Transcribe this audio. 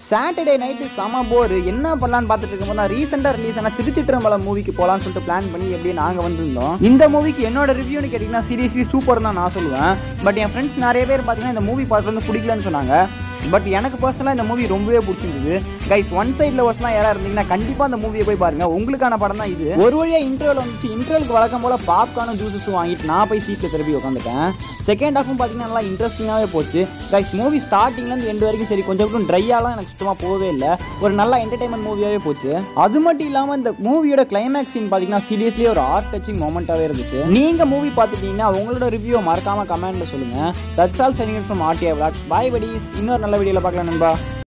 Saturday night செம போர் என்ன பண்ணலான்னு பார்த்துட்டு இருக்கும்போது நான் ரீசெண்டாக ரிலீஸ் ஆன திருச்சிற்றம்பலம் மூவிக்கு போகலான்னு சொல்லிட்டு பிளான் பண்ணி எப்படியே நாங்கள் வந்திருந்தோம் இந்த மூவிக்கு என்னோட ரிவ்யூன்னு கேட்டிங்கன்னா சீரியஸ்லி சூப்பர் தான் நான் சொல்லுவேன் பட் என் ஃப்ரெண்ட்ஸ் நிறைய பேர் பார்த்தீங்கன்னா இந்த மூவி பார்த்துட்டு வந்து பிடிக்கலன்னு சொன்னாங்க பட் எனக்கு பர்சனலாக இந்த மூவி ரொம்பவே பிடிச்சிருந்தது கைஸ் ஒன் சைட் லவர்ஸ்லாம் யாராக இருந்தீங்கன்னா கண்டிப்பாக அந்த மூவியை போய் பாருங்க உங்களுக்கான படம் தான் இது ஒரு வழியாக இன்டர்வல் வந்துச்சு இன்டர்வலுக்கு வழக்கம் போல பாப்கார்னும் ஜூஸஸும் வாங்கிட்டு நான் போய் சீட்டில் திருப்பி உட்காந்துட்டேன் செகண்ட் ஹாஃபும் பார்த்தீங்கன்னா நல்லா இன்ட்ரெஸ்டிங்காகவே போச்சு கைஸ் மூவி ஸ்டார்டிங்லேருந்து எண்டு வரைக்கும் சரி கொஞ்சம் கூட ட்ரையாலாம் எனக்கு சுத்தமாக போகவே இல்லை ஒரு நல்ல என்டர்டைன்மெண்ட் மூவியாகவே போச்சு அது மட்டும் இல்லாமல் இந்த மூவியோட கிளைமேக்ஸ் சீன் பார்த்தீங்கன்னா சீரியஸ்லி ஒரு ஆர்ட் டச்சிங் மூமெண்ட்டாகவே இருந்துச்சு நீங்கள் மூவி பார்த்துட்டீங்கன்னா உங்களோட ரிவ்யூவை மறக்காம கமெண்ட்டில் சொல்லுங்கள் தட்ஸ் ஆல் செனிங் ஃப்ரம் ஆர்டியா விளாக்ஸ் பாய் படிஸ் இன்னொரு நல்ல வீடியோவில் பார்க்கலாம் நண்பா